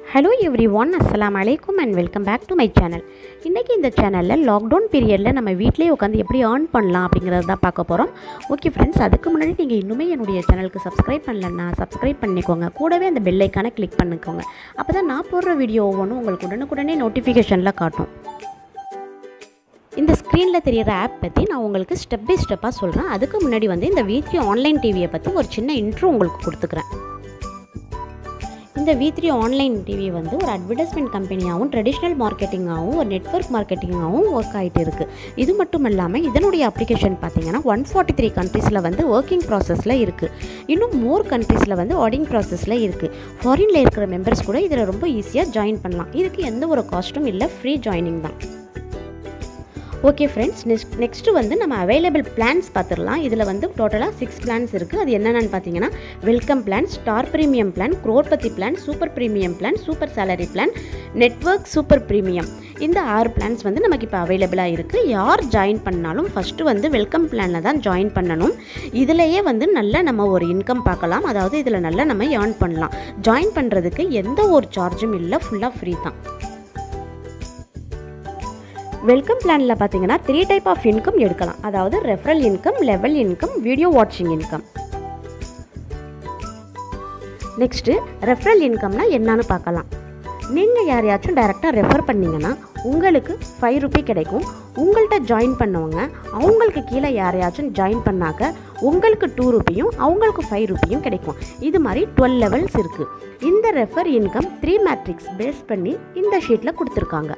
hello every one அஸ்லாம் அலைக்கும் and welcome back to my channel இன்றைக்கி இந்த சேனலில் லாக்டவுன் பீரியடில் நம்ம வீட்டிலேயே உட்காந்து எப்படி ஏர்ன் பண்ணலாம் அப்படிங்கிறது தான் பார்க்க போகிறோம் ஓகே ஃப்ரெண்ட்ஸ் அதுக்கு முன்னாடி நீங்கள் இன்னுமே என்னுடைய சேனலுக்கு சப்ஸ்கிரைப் பண்ணலன்னா சப்ஸ்கிரைப் பண்ணிக்கோங்க கூடவே அந்த பெல் ஐக்கானை கிளிக் பண்ணிக்கோங்க அப்போ தான் நான் போடுற வீடியோ ஒவ்வொன்றும் உங்களுக்கு உடனுக்குடனே நோட்டிஃபிகேஷனில் காட்டும் இந்த ஸ்க்ரீனில் தெரியிற ஆப் பற்றி நான் உங்களுக்கு ஸ்டெப் பை ஸ்டெப்பாக சொல்கிறேன் அதுக்கு முன்னாடி வந்து இந்த வி த்ரீ ஆன்லைன் டிவியை பற்றி ஒரு சின்ன இன்ட்ரோ உங்களுக்கு கொடுத்துக்கிறேன் இந்த வி த்ரீ ஆன்லைன் டிவி வந்து ஒரு அட்வர்டைஸ்மெண்ட் கம்பெனியாகவும் ட்ரெடிஷ்னல் மார்க்கெட்டிங்காகவும் ஒரு நெட்ஒர்க் மார்க்கெட்டிங்காகவும் ஒர்க் ஆகிட்டு இருக்குது இது மட்டும் இல்லாமல் இதனுடைய அப்ளிகேஷன் பார்த்தீங்கன்னா ஒன் ஃபார்ட்டி த்ரீ கண்ட்ரீஸில் வந்து ஒர்க்கிங் ப்ராசஸில் இருக்குது இன்னும் மோர் கண்ட்ரீஸில் வந்து ஆடிங் ப்ராசஸில் இருக்குது ஃபாரினில் இருக்கிற மெம்பர்ஸ் கூட இதில் ரொம்ப ஈஸியாக ஜாயின் பண்ணலாம் இதுக்கு எந்த ஒரு காஸ்ட்டும் இல்லை ஃப்ரீ ஜாயினிங் தான் ஓகே ஃப்ரெண்ட்ஸ் நெக்ஸ்ட் நெக்ஸ்ட்டு வந்து நம்ம அவைலபிள் பிளான்ஸ் பார்த்துடலாம் இதில் வந்து டோட்டலாக சிக்ஸ் பிளான்ஸ் இருக்குது அது என்னென்னு பார்த்தீங்கன்னா welcome plan star premium plan crorepati plan super premium plan super salary plan network super premium இந்த ஆறு பிளான்ஸ் வந்து நமக்கு இப்போ அவைலபிளாக இருக்குது யார் ஜாயின் பண்ணாலும் ஃபஸ்ட்டு வந்து வெல்கம் பிளானில் தான் ஜாயின் பண்ணணும் இதிலேயே வந்து நல்ல நம்ம ஒரு இன்கம் பார்க்கலாம் அதாவது இதில் நல்லா நம்ம ஏர்ன் பண்ணலாம் ஜாயின் பண்ணுறதுக்கு எந்த ஒரு சார்ஜும் இல்லை ஃபுல்லாக ஃப்ரீ தான் வெல்கம் பிளானில் பார்த்தீங்கன்னா த்ரீ டைப் ஆஃப் இன்கம் எடுக்கலாம் அதாவது referral income level income video வாட்சிங் இன்கம் நெக்ஸ்ட்டு ரெஃபரல் இன்கம்னா என்னன்னு பார்க்கலாம் நீங்கள் யாரையாச்சும் டைரெக்டாக ரெஃபர் பண்ணிங்கன்னா உங்களுக்கு ஃபைவ் ருபி கிடைக்கும் உங்கள்கிட்ட ஜாயின் பண்ணவங்க அவங்களுக்கு கீழே யாரையாச்சும் ஜாயின் பண்ணாக்க உங்களுக்கு டூ ருபியும் அவங்களுக்கு ஃபைவ் ருபியும் கிடைக்கும் இது மாதிரி டுவெல் லெவல்ஸ் இருக்குது இந்த refer income three matrix base பண்ணி இந்த ஷீட்டில் கொடுத்துருக்காங்க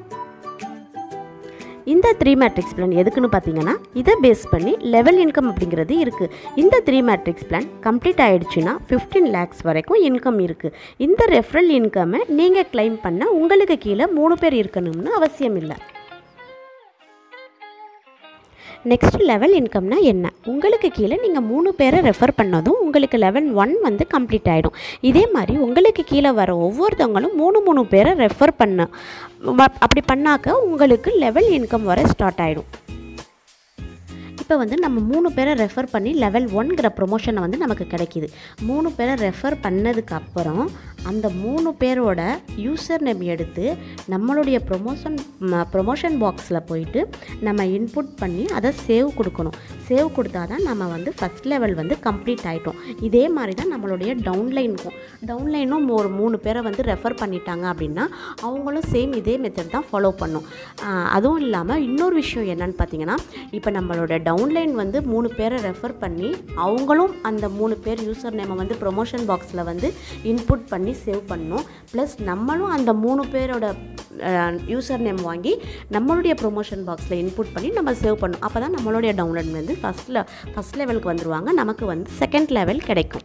இந்த த்ரீ மேட்ரிக்ஸ் பிளான் எதுக்குன்னு பார்த்தீங்கன்னா இதை பேஸ் பண்ணி லெவல் இன்கம் அப்படிங்கிறது இருக்குது இந்த த்ரீ மேட்ரிக்ஸ் பிளான் கம்ப்ளீட் ஆகிடுச்சுன்னா ஃபிஃப்டீன் லேக்ஸ் வரைக்கும் இன்கம் இருக்குது இந்த ரெஃபரல் இன்கம்மை நீங்கள் கிளைம் பண்ண உங்களுக்கு கீழே மூணு பேர் இருக்கணும்னு அவசியம் இல்லை நெக்ஸ்ட் லெவல் இன்கம்னா என்ன உங்களுக்கு கீழே நீங்கள் மூணு பேரை ரெஃபர் பண்ணதும் உங்களுக்கு லெவல் ஒன் வந்து கம்ப்ளீட் ஆகிடும் இதே மாதிரி உங்களுக்கு கீழே வர ஒவ்வொருத்தவங்களும் மூணு மூணு பேரை ரெஃபர் பண்ண அப்படி பண்ணாக்க உங்களுக்கு லெவல் இன்கம் வர ஸ்டார்ட் ஆகிடும் இப்போ வந்து நம்ம மூணு பேரை ரெஃபர் பண்ணி லெவல் ஒன்கிற ப்ரொமோஷனை வந்து நமக்கு கிடைக்கிது மூணு பேரை ரெஃபர் பண்ணதுக்கு அப்புறம் அந்த மூணு பேரோட யூசர் நேம் எடுத்து நம்மளுடைய ப்ரொமோஷன் ப்ரொமோஷன் பாக்ஸில் போயிட்டு நம்ம இன்புட் பண்ணி அதை சேவ் கொடுக்கணும் சேவ் கொடுத்தா தான் நம்ம வந்து ஃபஸ்ட் லெவல் வந்து கம்ப்ளீட் ஆகிட்டோம் இதே மாதிரி தான் நம்மளுடைய டவுன்லைனுக்கும் டவுன்லைனும் ஒரு மூணு பேரை வந்து ரெஃபர் பண்ணிட்டாங்க அப்படின்னா அவங்களும் சேம் இதே மெத்தட் தான் ஃபாலோ பண்ணும் அதுவும் இல்லாமல் இன்னொரு விஷயம் என்னன்னு பார்த்தீங்கன்னா இப்போ நம்மளோட டவுன்லைன் வந்து மூணு பேரை ரெஃபர் பண்ணி அவங்களும் அந்த மூணு பேர் யூசர் நேமை வந்து ப்ரொமோஷன் பாக்ஸில் வந்து இன்புட் பண்ணி சேவ் பண்ணணும் ப்ளஸ் நம்மளும் அந்த மூணு பேரோட யூசர் நேம் வாங்கி நம்மளுடைய ப்ரொமோஷன் பாக்ஸில் இன்புட் பண்ணி நம்ம சேவ் பண்ணணும் அப்போ தான் நம்மளுடைய டவுன்லோட் வந்து ஃபஸ்ட்டில் ஃபஸ்ட் லெவலுக்கு வந்துடுவாங்க நமக்கு வந்து செகண்ட் லெவல் கிடைக்கும்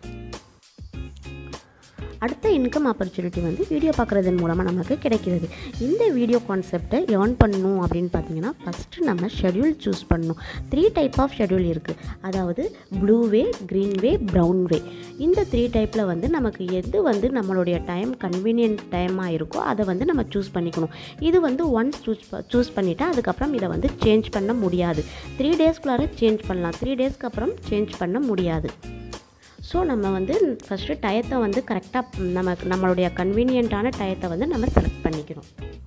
அடுத்த இன்கம் ஆப்பர்ச்சுனிட்டி வந்து வீடியோ பார்க்குறதன் மூலமாக நமக்கு கிடைக்கிறது இந்த வீடியோ கான்செப்டை ஏர்ன் பண்ணணும் அப்படின்னு பார்த்தீங்கன்னா ஃபஸ்ட்டு நம்ம ஷெடியூல் சூஸ் பண்ணணும் த்ரீ டைப் ஆஃப் ஷெடியூல் இருக்குது அதாவது blue way green way brown way இந்த த்ரீ டைப்பில் வந்து நமக்கு எது வந்து நம்மளுடைய டைம் கன்வீனியன்ட் டைமாக இருக்கோ அதை வந்து நம்ம சூஸ் பண்ணிக்கணும் இது வந்து ஒன்ஸ் சூஸ் சூஸ் பண்ணிவிட்டு அதுக்கப்புறம் இதை வந்து சேஞ்ச் பண்ண முடியாது த்ரீ டேஸ்க்குள்ளார சேஞ்ச் பண்ணலாம் த்ரீ டேஸ்க்கு அப்புறம் சேஞ்ச் பண்ண முடியாது ஸோ நம்ம வந்து ஃபஸ்ட்டு டயத்தை வந்து கரெக்டாக நம்ம நம்மளுடைய கன்வீனியண்ட்டான டயத்தை வந்து நம்ம செலக்ட் பண்ணிக்கணும்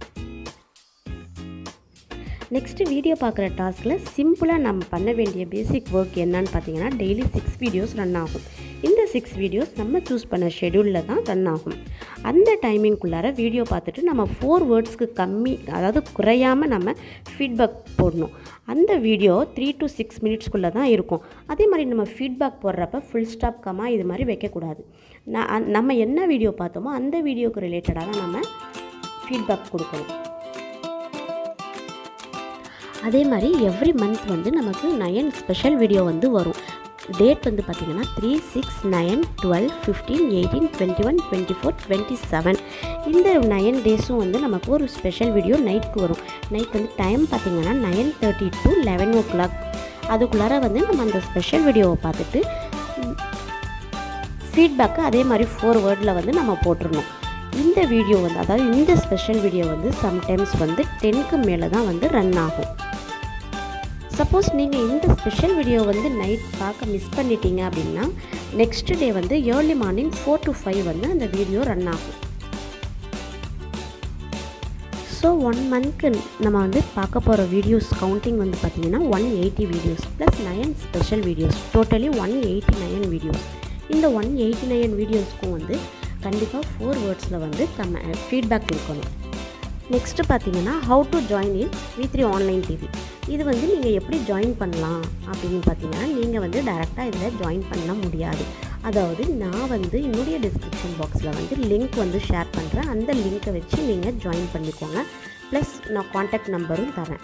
நெக்ஸ்ட்டு வீடியோ பார்க்குற டாஸ்கில் சிம்பிளாக நம்ம பண்ண வேண்டிய பேசிக் ஒர்க் என்னன்னு பார்த்தீங்கன்னா டெய்லி சிக்ஸ் வீடியோஸ் ரன் ஆகும் இந்த சிக்ஸ் வீடியோஸ் நம்ம சூஸ் பண்ண ஷெடியூலில் தான் ரன் ஆகும் அந்த டைமிங்குள்ளார வீடியோ பார்த்துட்டு நம்ம ஃபோர் வேர்ட்ஸ்க்கு கம்மி அதாவது குறையாமல் நம்ம ஃபீட்பேக் போடணும் அந்த வீடியோ த்ரீ டு சிக்ஸ் மினிட்ஸ்க்குள்ளே தான் இருக்கும் அதே மாதிரி நம்ம ஃபீட்பேக் போடுறப்ப ஃபுல் ஸ்டாப் கமா இது மாதிரி வைக்கக்கூடாது நான் நம்ம என்ன வீடியோ பார்த்தோமோ அந்த வீடியோக்கு ரிலேட்டடாக தான் நம்ம ஃபீட்பேக் கொடுக்கணும் அதே மாதிரி எவ்ரி மந்த் வந்து நமக்கு நயன் ஸ்பெஷல் வீடியோ வந்து வரும் டேட் வந்து பார்த்திங்கன்னா three six nine twelve fifteen eighteen twenty one twenty four twenty seven இந்த நயன் டேஸும் வந்து நமக்கு ஒரு ஸ்பெஷல் வீடியோ நைட்க்கு வரும் நைட் வந்து டைம் பார்த்திங்கன்னா nine thirty to eleven o'clock அதுக்குள்ளார வந்து நம்ம அந்த ஸ்பெஷல் வீடியோவை பார்த்துட்டு ஃபீட்பேக்கு அதே மாதிரி ஃபோர் வேர்டில் வந்து நம்ம போட்டுருணும் இந்த வீடியோ வந்து அதாவது இந்த ஸ்பெஷல் வீடியோ வந்து சம்டைம்ஸ் வந்து டென்க்கு மேலே தான் வந்து ரன் ஆகும் சப்போஸ் நீங்கள் இந்த ஸ்பெஷல் வீடியோ வந்து நைட் பார்க்க மிஸ் பண்ணிட்டீங்க அப்படின்னா நெக்ஸ்ட் டே வந்து early morning four to five வந்து அந்த வீடியோ ரன் ஆகும் ஸோ ஒன் மந்த்க்கு நம்ம வந்து பார்க்க போகிற வீடியோஸ் கவுண்டிங் வந்து பார்த்திங்கன்னா one eighty videos plus nine special videos totally one eighty nine videos இந்த ஒன் எயிட்டி நைன் வீடியோஸ்க்கும் வந்து கண்டிப்பாக ஃபோர் வேர்ட்ஸில் வந்து கம ஃபீட்பேக் இருக்கணும் நெக்ஸ்ட்டு பார்த்தீங்கன்னா how to join in V three online TV இது வந்து நீங்கள் எப்படி ஜாயின் பண்ணலாம் அப்படின்னு பார்த்தீங்கன்னா நீங்கள் வந்து டேரெக்டாக இதில் ஜாயின் பண்ண முடியாது அதாவது நான் வந்து என்னுடைய டிஸ்கிரிப்ஷன் பாக்ஸில் வந்து லிங்க் வந்து ஷேர் பண்ணுறேன் அந்த லிங்க்கை வச்சு நீங்கள் ஜாயின் பண்ணிக்கோங்க ப்ளஸ் நான் காண்டாக்ட் நம்பரும் தரேன்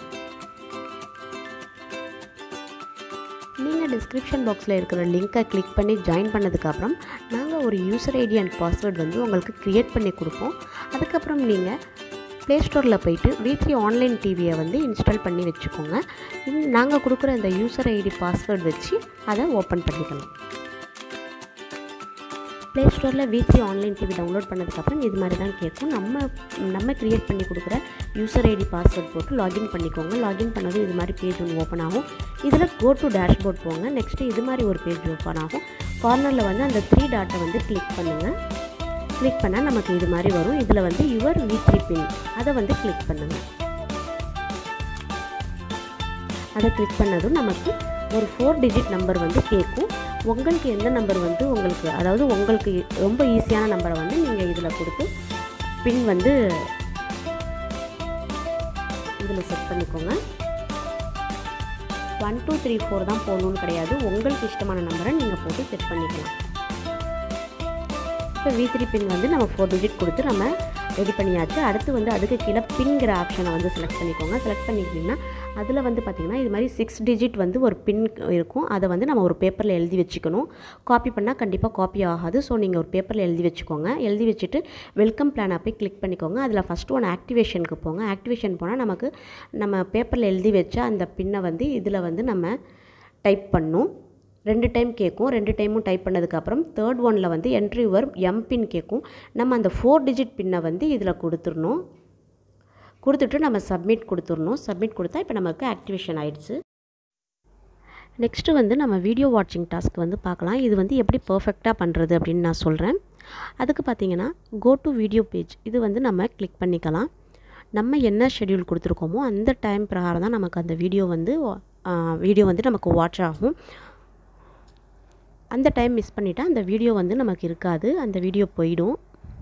நீங்கள் டிஸ்கிரிப்ஷன் பாக்ஸில் இருக்கிற லிங்க்கை கிளிக் பண்ணி ஜாயின் பண்ணதுக்கப்புறம் நாங்கள் ஒரு யூசர் ஐடி அண்ட் பாஸ்வேர்ட் வந்து உங்களுக்கு க்ரியேட் பண்ணி கொடுப்போம் அதுக்கப்புறம் நீங்கள் ப்ளே ஸ்டோரில் போயிட்டு வீட்லி ஆன்லைன் டிவியை வந்து இன்ஸ்டால் பண்ணி வச்சுக்கோங்க நாங்கள் கொடுக்குற இந்த யூசர் ஐடி பாஸ்வேர்ட் வச்சு அதை ஓப்பன் பண்ணிக்கலாம் ப்ளே ஸ்டோரில் வீக்லி ஆன்லைன் டிவி டவுன்லோட் பண்ணதுக்கப்புறம் இது மாதிரி தான் கேட்கும் நம்ம நம்ம க்ரியேட் பண்ணி கொடுக்குற யூசர் ஐடி பாஸ்வேர்ட் போட்டு லாகின் பண்ணிக்கோங்க லாகின் பண்ணதும் இது மாதிரி பேஜ் ஒன்று ஓப்பன் ஆகும் இதில் கோ டு டேஷ்போர்ட் போங்க நெக்ஸ்ட்டு இது மாதிரி ஒரு பேஜ் ஓப்பன் ஆகும் கார்னரில் வந்து அந்த த்ரீ டாட்டை வந்து கிளிக் பண்ணுங்கள் கிளிக் பண்ணால் நமக்கு இது மாதிரி வரும் இதில் வந்து யுவர் வி த்ரீ பின் அதை வந்து கிளிக் பண்ணுங்கள் அதை கிளிக் பண்ணதும் நமக்கு ஒரு ஃபோர் டிஜிட் நம்பர் வந்து கேட்கும் உங்களுக்கு எந்த நம்பர் வந்து உங்களுக்கு அதாவது உங்களுக்கு ரொம்ப ஈஸியான நம்பரை வந்து நீங்கள் இதில் கொடுத்து பின் வந்து இதில் செட் பண்ணிக்கோங்க ஒன் டூ த்ரீ ஃபோர் தான் போகணுன்னு கிடையாது உங்களுக்கு இஷ்டமான நம்பரை நீங்கள் போட்டு செட் பண்ணிக்கலாம் இப்போ வி த்ரீ பின் வந்து நம்ம ஃபோர் டிஜிட் கொடுத்து நம்ம ரெடி பண்ணியாச்சு அடுத்து வந்து அதுக்கு கீழே பின்கிற ஆப்ஷனை வந்து செலக்ட் பண்ணிக்கோங்க செலக்ட் பண்ணிக்கிட்டிங்கன்னா அதில் வந்து பார்த்திங்கன்னா இது மாதிரி சிக்ஸ் டிஜிட் வந்து ஒரு பின் இருக்கும் அதை வந்து நம்ம ஒரு பேப்பரில் எழுதி வச்சுக்கணும் காப்பி பண்ணால் கண்டிப்பாக காப்பி ஆகாது ஸோ நீங்கள் ஒரு பேப்பரில் எழுதி வச்சுக்கோங்க எழுதி வச்சுட்டு வெல்கம் பிளானை போய் கிளிக் பண்ணிக்கோங்க அதில் ஃபஸ்ட்டு ஒன்று ஆக்டிவேஷனுக்கு போங்க ஆக்டிவேஷன் போனால் நமக்கு நம்ம பேப்பரில் எழுதி வச்ச அந்த பின்னை வந்து இதில் வந்து நம்ம டைப் பண்ணும் ரெண்டு டைம் கேட்கும் ரெண்டு டைமும் டைப் பண்ணதுக்கப்புறம் தேர்ட் ஒனில் வந்து என்ட்ரி யுவர் எம் பின் கேட்கும் நம்ம அந்த ஃபோர் டிஜிட் பின்னை வந்து இதில் கொடுத்துடணும் கொடுத்துட்டு நம்ம சப்மிட் கொடுத்துடணும் சப்மிட் கொடுத்தா இப்போ நமக்கு ஆக்டிவேஷன் ஆயிடுச்சு நெக்ஸ்ட்டு வந்து நம்ம வீடியோ வாட்சிங் டாஸ்க் வந்து பார்க்கலாம் இது வந்து எப்படி பர்ஃபெக்டாக பண்ணுறது அப்படின்னு நான் சொல்கிறேன் அதுக்கு பார்த்தீங்கன்னா கோ டு வீடியோ பேஜ் இது வந்து நம்ம கிளிக் பண்ணிக்கலாம் நம்ம என்ன ஷெடியூல் கொடுத்துருக்கோமோ அந்த டைம் பிரகாரம் தான் நமக்கு அந்த வீடியோ வந்து வீடியோ வந்து நமக்கு வாட்ச் ஆகும் அந்த டைம் மிஸ் பண்ணிவிட்டால் அந்த வீடியோ வந்து நமக்கு இருக்காது அந்த வீடியோ போயிடும்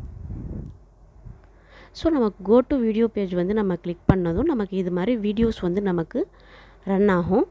ஸோ நமக்கு கோ டு வீடியோ பேஜ் வந்து நம்ம கிளிக் பண்ணதும் நமக்கு இது மாதிரி வீடியோஸ் வந்து நமக்கு ரன் ஆகும்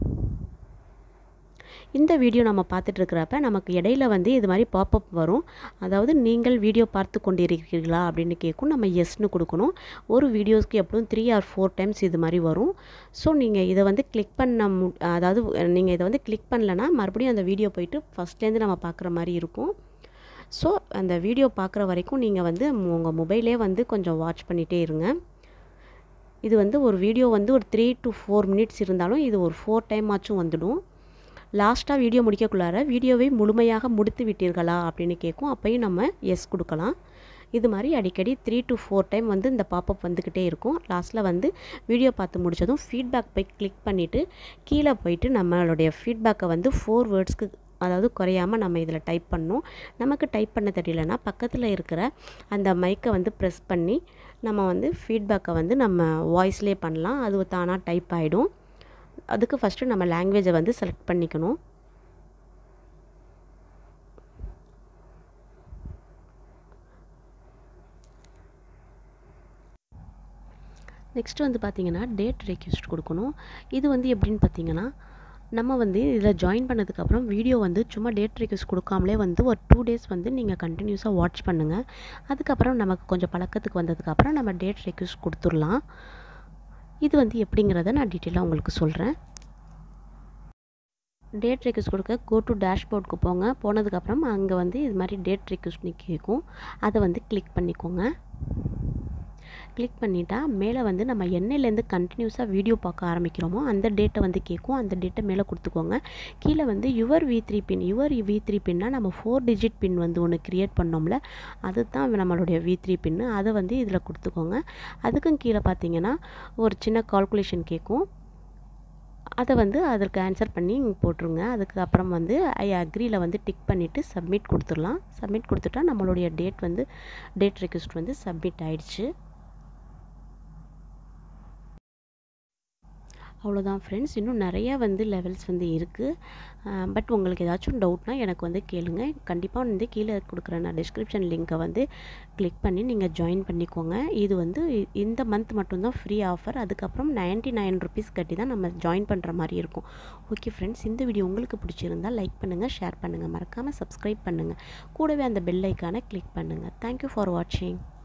இந்த வீடியோ நம்ம பார்த்துட்ருக்கிறப்ப நமக்கு இடையில வந்து இது மாதிரி பாப்பப் வரும் அதாவது நீங்கள் வீடியோ பார்த்து கொண்டிருக்கிறீர்களா அப்படின்னு கேட்கும் நம்ம எஸ்னு கொடுக்கணும் ஒரு வீடியோஸ்க்கு எப்படியும் த்ரீ ஆர் ஃபோர் டைம்ஸ் இது மாதிரி வரும் ஸோ நீங்கள் இதை வந்து கிளிக் பண்ண மு அதாவது நீங்கள் இதை வந்து கிளிக் பண்ணலன்னா மறுபடியும் அந்த வீடியோ போயிட்டு ஃபஸ்ட்லேருந்து நம்ம பார்க்குற மாதிரி இருக்கும் ஸோ அந்த வீடியோ பார்க்குற வரைக்கும் நீங்கள் வந்து உங்கள் மொபைலே வந்து கொஞ்சம் வாட்ச் பண்ணிகிட்டே இருங்க இது வந்து ஒரு வீடியோ வந்து ஒரு த்ரீ டு ஃபோர் மினிட்ஸ் இருந்தாலும் இது ஒரு ஃபோர் டைம் ஆச்சும் வந்துடும் லாஸ்ட்டாக வீடியோ முடிக்கக்குள்ளார வீடியோவை முழுமையாக முடித்து விட்டீர்களா அப்படின்னு கேட்கும் அப்பையும் நம்ம எஸ் கொடுக்கலாம் இது மாதிரி அடிக்கடி த்ரீ டு ஃபோர் டைம் வந்து இந்த பாப்பப் வந்துக்கிட்டே இருக்கும் லாஸ்ட்டில் வந்து வீடியோ பார்த்து முடித்ததும் ஃபீட்பேக் போய் கிளிக் பண்ணிவிட்டு கீழே போயிட்டு நம்மளுடைய ஃபீட்பேக்கை வந்து ஃபோர் வேர்ட்ஸ்க்கு அதாவது குறையாமல் நம்ம இதில் டைப் பண்ணணும் நமக்கு டைப் பண்ண தெரியலனா பக்கத்தில் இருக்கிற அந்த மைக்கை வந்து ப்ரெஸ் பண்ணி நம்ம வந்து ஃபீட்பேக்கை வந்து நம்ம வாய்ஸ்லேயே பண்ணலாம் அது தானாக டைப் ஆகிடும் அதுக்கு ஃபஸ்ட்டு நம்ம லாங்குவேஜை வந்து செலக்ட் பண்ணிக்கணும் நெக்ஸ்ட் வந்து பார்த்திங்கன்னா டேட் ரெக்வெஸ்ட் கொடுக்கணும் இது வந்து எப்படின்னு பார்த்தீங்கன்னா நம்ம வந்து இதில் ஜாயின் பண்ணதுக்கப்புறம் வீடியோ வந்து சும்மா டேட் ரெக்வெஸ்ட் கொடுக்காமலே வந்து ஒரு டூ டேஸ் வந்து நீங்கள் கண்டினியூஸாக வாட்ச் பண்ணுங்கள் அதுக்கப்புறம் நமக்கு கொஞ்சம் பழக்கத்துக்கு வந்ததுக்கப்புறம் நம்ம டேட் ரெக்வெஸ்ட் கொடுத்துடலாம் இது வந்து எப்படிங்கிறத நான் டீட்டெயிலாக உங்களுக்கு சொல்கிறேன் டேட் ரெக்வெஸ்ட் கொடுக்க கோ டு டேஷ்போர்டுக்கு போங்க போனதுக்கப்புறம் அங்கே வந்து இது மாதிரி டேட் ரெக்வெஸ்ட்னு கேட்கும் அதை வந்து கிளிக் பண்ணிக்கோங்க கிளிக் பண்ணிட்டா மேலே வந்து நம்ம என்னையிலேருந்து கண்டினியூஸாக வீடியோ பார்க்க ஆரம்பிக்கிறோமோ அந்த டேட்டை வந்து கேட்கும் அந்த டேட்டை மேலே கொடுத்துக்கோங்க கீழே வந்து your V three pin your V three பின்னா நம்ம ஃபோர் டிஜிட் பின் வந்து ஒன்று க்ரியேட் பண்ணோம்ல அதுதான் நம்மளுடைய வி த்ரீ பின்னு அதை வந்து இதில் கொடுத்துக்கோங்க அதுக்கும் கீழே பார்த்தீங்கன்னா ஒரு சின்ன கால்குலேஷன் கேட்கும் அதை வந்து அதற்கு ஆன்சர் பண்ணி போட்டுருங்க அதுக்கு அப்புறம் வந்து ஐ அக்ரியில் வந்து டிக் பண்ணிவிட்டு சப்மிட் கொடுத்துடலாம் சப்மிட் கொடுத்துட்டா நம்மளுடைய டேட் வந்து டேட் ரெக்வெஸ்ட் வந்து சப்மிட் ஆயிடுச்சு அவ்வளோதான் ஃப்ரெண்ட்ஸ் இன்னும் நிறையா வந்து லெவல்ஸ் வந்து இருக்குது பட் உங்களுக்கு ஏதாச்சும் டவுட்னா எனக்கு வந்து கேளுங்க கண்டிப்பாக வந்து கீழே கொடுக்குற நான் டிஸ்கிரிப்ஷன் லிங்க்கை வந்து கிளிக் பண்ணி நீங்கள் ஜாயின் பண்ணிக்கோங்க இது வந்து இ- இந்த மந்த் மட்டும்தான் ஃப்ரீ ஆஃபர் அதுக்கப்புறம் நைன்ட்டி நைன் ருபீஸ் கட்டி தான் நம்ம ஜாயின் பண்ணுற மாதிரி இருக்கும் ஓகே ஃப்ரெண்ட்ஸ் இந்த வீடியோ உங்களுக்கு பிடிச்சிருந்தா லைக் பண்ணுங்கள் ஷேர் பண்ணுங்கள் மறக்காமல் சப்ஸ்கிரைப் பண்ணுங்கள் கூடவே அந்த பெல் ஐக்கானை கிளிக் பண்ணுங்கள் தேங்க்யூ ஃபார் வாட்சிங்